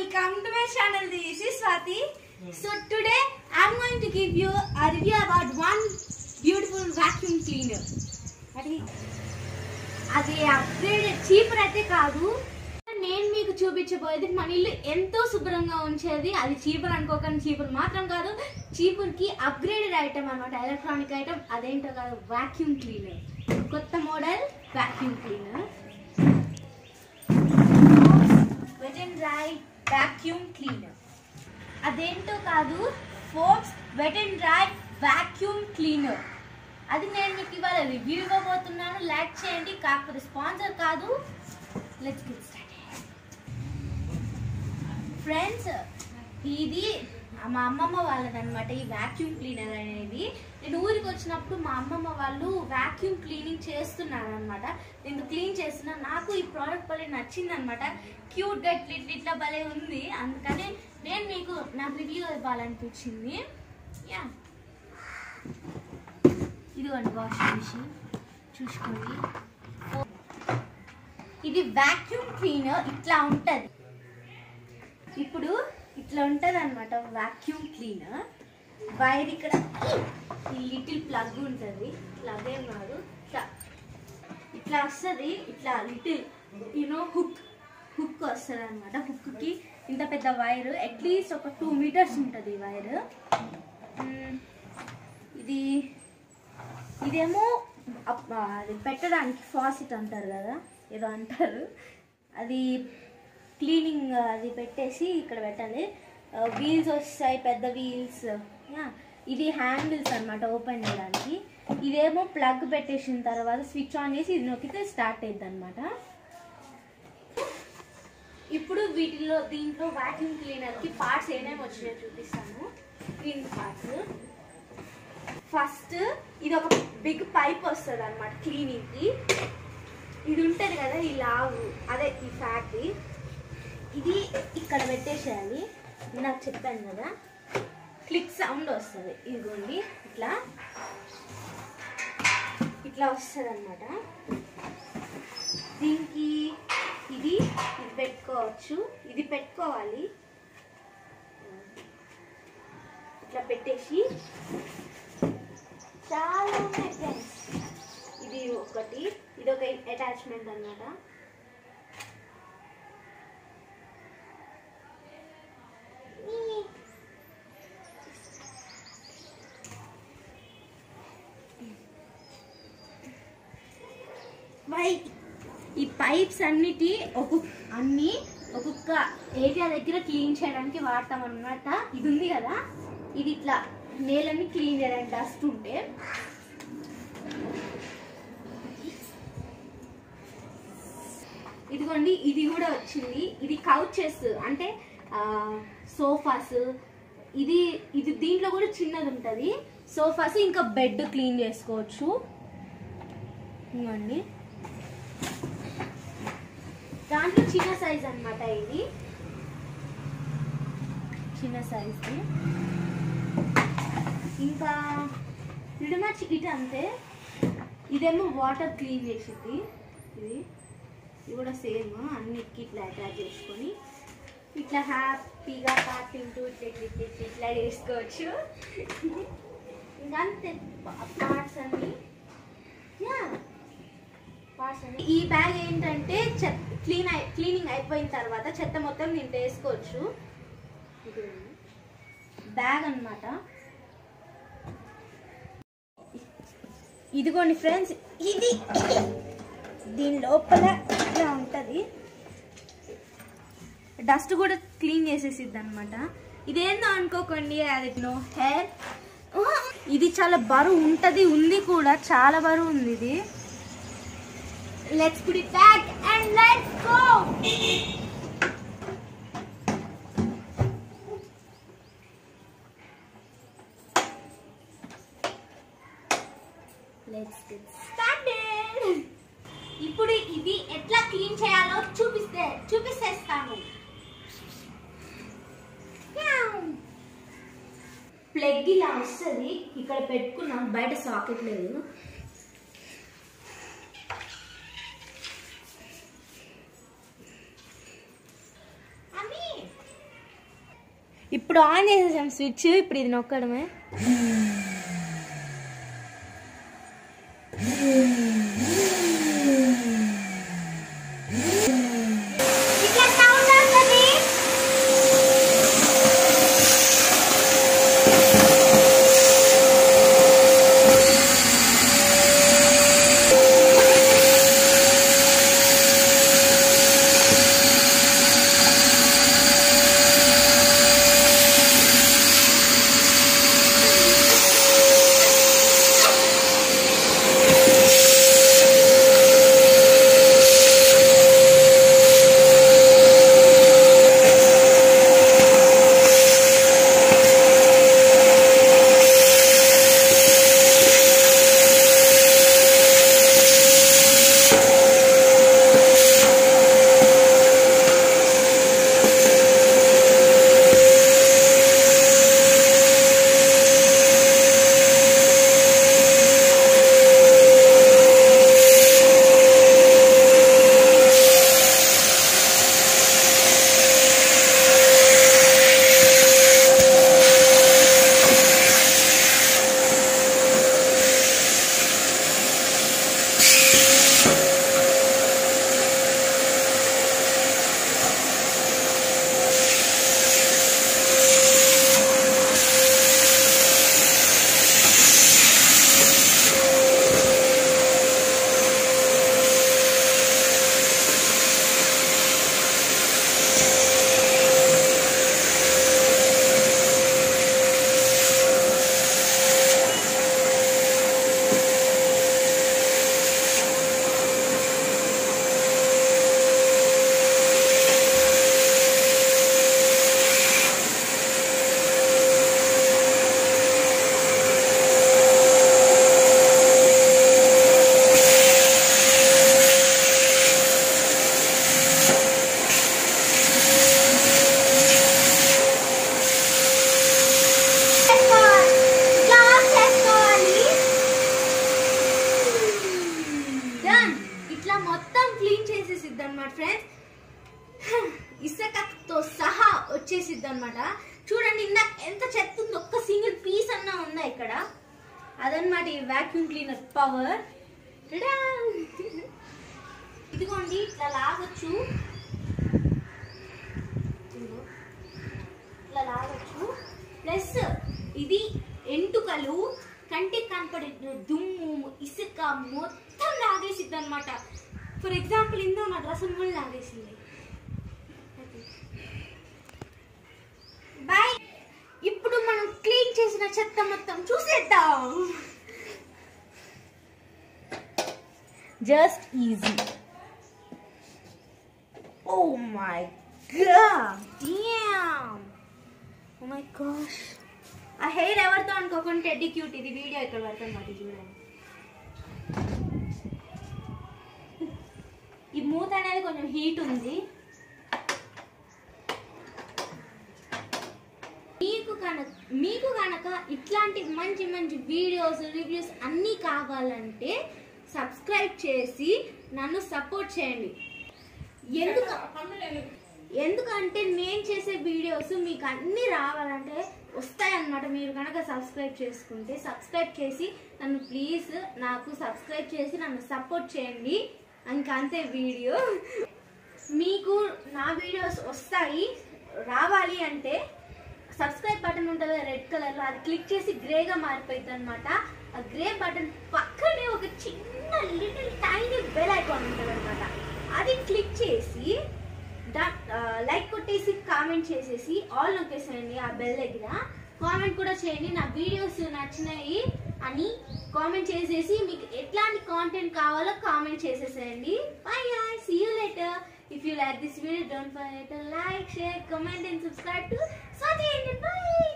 welcome to my channel. This is Swati. So today I'm going to give you a review about one beautiful vacuum cleaner. అది అది upgrade cheaper అయితే కాదు నేను మీకు చూపించబోయేది మన ఇల్లు ఎంతో శుభ్రంగా ఉంచేది అది చీపర్ అనుకోకండి చీపర్ మాత్రం కాదు చీపర్కి అప్గ్రేడెడ్ ఐటమ్ అనమాట ఎలక్ట్రానిక్ ఐటమ్ అదేంటో కాదు వాక్యూమ్ క్లీనర్ కొత్త model vacuum cleaner wet and dry vacuum cleaner అదేంటో కాదు Forbes wet and dry vacuum cleaner అది నేను మీకు ఇవాళ రివ్యూ ఇవ్వబోతున్నాను లైక్ చేయండి కాకపోతే స్పాన్సర్ కాదు లెట్స్ గెట్ స్టార్ట్ ఫ్రెండ్స్ ఇది మా అమ్మమ్మ వాళ్ళదన్నమాట ఈ వాక్యూమ్ క్లీనర్ అనేది నేను ఊరికి వచ్చినప్పుడు మా అమ్మమ్మ వాళ్ళు వాక్యూమ్ క్లీనింగ్ చేస్తున్నారు అనమాట నేను క్లీన్ చేస్తున్నా నాకు ఈ ప్రోడక్ట్ భలే నచ్చింది అనమాట క్యూట్గా ఇట్లా ఇట్లా ఇట్లా భలే ఉంది అందుకని నేను మీకు నాకు రివ్యూ ఇవ్వాలనిపించింది యా ఇదిగోండి వాషింగ్ మిషన్ చూసుకోండి ఇది వాక్యూమ్ క్లీనర్ ఇట్లా ఉంటుంది ఇప్పుడు ఇట్లా ఉంటుంది అనమాట వాక్యూమ్ క్లీనర్ వైర్ ఇక్కడ ఈ లిటిల్ ప్లగ్ ఉంటుంది ప్లగ్ ఏం కాదు ఇట్లా ఇట్లా వస్తుంది ఇట్లా లిటిల్ యూనో హుక్ హుక్ వస్తుంది అనమాట హుక్కి ఇంత పెద్ద వైర్ అట్లీస్ట్ ఒక టూ మీటర్స్ ఉంటుంది ఈ వైర్ ఇది ఇదేమో అప్- అది పెట్టడానికి ఫాసిట్ అంటారు కదా ఏదో అంటారు అది క్లీనింగ్ అది పెట్టేసి ఇక్కడ పెట్టాలి వీల్స్ వస్తాయి పెద్ద వీల్స్ ఇది హ్యాండిల్స్ అన్నమాట ఓపెన్ చేయడానికి ఇదేమో ప్లగ్ పెట్టేసిన తర్వాత స్విచ్ ఆన్ చేసి ఇది నొక్కితే స్టార్ట్ అయ్యింది అనమాట ఇప్పుడు వీటిలో దీంట్లో వాక్యూమ్ క్లీనర్కి పార్ట్స్ ఏమేమి వచ్చినాయో చూపిస్తాను క్లీన్ పార్ట్స్ ఫస్ట్ ఇది ఒక బిగ్ పైప్ వస్తుంది అనమాట క్లీనింగ్కి ఇది ఉంటుంది కదా ఈ లావు అదే ఈ ఫ్యాక్టరీ ఇది ఇక్కడ పెట్టేసేయాలి నాకు చెప్పాను కదా క్లిక్ సౌండ్ వస్తుంది ఇదిగోండి ఇట్లా ఇట్లా వస్తుంది అనమాట దీనికి ఇది ఇది పెట్టుకోవచ్చు ఇది పెట్టుకోవాలి ఇట్లా పెట్టేసి చాలా ఉన్నాయి ఫ్రెండ్స్ ఇది ఒకటి ఇది ఒక అటాచ్మెంట్ అన్నమాట వై ఈ పైప్స్ అన్నిటి ఒక్కొక్క అన్ని ఒక్కొక్క ఏరియా దగ్గర క్లీన్ చేయడానికి వాడతాం అన్నమాట ఇది ఉంది కదా ఇది ఇట్లా నేలని క్లీన్ చేయడానికి డస్ట్ ఉంటే ఇదిగోండి ఇది కూడా వచ్చింది ఇది కౌచెస్ అంటే సోఫాస్ ఇది ఇది దీంట్లో కూడా చిన్నది ఉంటుంది సోఫాస్ ఇంకా బెడ్ క్లీన్ చేసుకోవచ్చు ఇదిగోండి దాంట్లో చిన్న సైజ్ అన్నమాట ఇది చిన్న సైజ్ది ఇంకా pretty much ఇది అంతే ఇదేమో వాటర్ క్లీన్ చేసేది ఇది ఇది కూడా సేమ్ అన్నిటికి ఇట్లా అటాచ్ చేసుకొని ఇట్లా హ్యాపీగా ప్యాకింగ్ ఇట్లా ఇట్లా ఇట్లా ఇట్లా ఇట్లా చేసుకోవచ్చు ఇంకా అంతే పార్ట్స్ అన్ని యా పార్ట్స్ అన్ని ఈ బ్యాగ్ ఏంటంటే చెత్త క్లీన్ అయి క్లీనింగ్ అయిపోయిన తర్వాత చెత్త మొత్తం దీంట్లో వేసుకోవచ్చు బ్యాగ్ అన్నమాట ఇదిగోండి ఫ్రెండ్స్ ఇది దీని లోపల ఇట్లా ఉంటుంది డస్ట్ కూడా క్లీన్ చేసేసిద్ది అనమాట ఇదేందో అనుకోకండి అది నో హెయిర్ ఇది చాలా బరువు ఉంటుంది ఉంది కూడా చాలా బరువు ఉంది ఇది let's put it back and let's go let's get started ఇప్పుడు ఇది ఎట్లా క్లీన్ చేయాలో చూపిస్తే చూపిస్తేస్తాను ప్లగ్ ఇలా వస్తుంది ఇక్కడ పెట్టుకున్నాం బయట సాకెట్ లేదు అవి ఇప్పుడు ఆన్ చేసేసాం స్విచ్ ఇప్పుడు ఇది నొక్కడమే ఇట్లా సౌండ్ వస్తుంది డన్ ఇట్లా మొత్తం క్లీన్ చేసేసిద్ది అనమాట ఫ్రెండ్స్ ఇసుకతో సహా వచ్చేసిద్ది అనమాట చూడండి ఇందాక ఎంత చెత్త ఉందో ఒక్క సింగిల్ పీస్ అన్నా ఉందా ఇక్కడ అదనమాట ఈ వాక్యూమ్ క్లీనర్ పవర్ ఇదిగోండి ఇట్లా లాగొచ్చు ఇదిగో. ఇట్లా లాగొచ్చు ప్లస్ ఇది ఎంటుకలు కంటికి కనపడే దుమ్ము ఇసుక మొత్తం లాగేసిద్ది అనమాట ఫర్ ఎగ్జాంపుల్ ఇందో నా డ్రెస్ కూడా లాగేసింది బాయ్ ఇప్పుడు మనం క్లీన్ చేసిన చెత్త మొత్తం చూసేద్దాం just easy oh my god damn oh my gosh ఆ హెయిర్ ఎవరితో అనుకోకుండా టెడ్డీ క్యూట్ ఇది వీడియో ఇక్కడ వరకు అనమాట చూడండి ఈ మూత అనేది కొంచెం హీట్ ఉంది మీకు కనుక మీకు కనుక ఇట్లాంటి మంచి మంచి వీడియోస్ రివ్యూస్ అన్నీ కావాలంటే సబ్స్క్రైబ్ చేసి నన్ను సపోర్ట్ చేయండి ఎందుకు ఎందుకంటే నేను చేసే వీడియోస్ మీకు అన్నీ రావాలంటే వస్తాయన్నమాట మీరు కనుక సబ్స్క్రైబ్ చేసుకుంటే సబ్స్క్రైబ్ చేసి నన్ను ప్లీజ్ నాకు సబ్స్క్రైబ్ చేసి నన్ను సపోర్ట్ చేయండి ఇంకా అంతే వీడియో మీకు నా వీడియోస్ వస్తాయి రావాలి అంటే సబ్స్క్రైబ్ బటన్ ఉంటుంది రెడ్ కలర్ లో అది క్లిక్ చేసి గ్రేగా మారిపోయింది అనమాట ఆ గ్రే బటన్ పక్కనే ఒక చిన్న లిటిల్ టైనీ బెల్ ఐకాన్ ఉంటుంది అనమాట అది క్లిక్ చేసి లైక్ కొట్టేసి కామెంట్ చేసేసి ఆల్ నొక్కేసేయండి ఆ బెల్ దగ్గర కామెంట్ కూడా చేయండి నా వీడియోస్ నచ్చినాయి అని కామెంట్ చేసేసి మీకు ఎట్లాంటి కాంటెంట్ కావాలో కామెంట్ చేసేసేయండి bye see you later if you like this video don't forget to like share comment and subscribe to Swati and bye.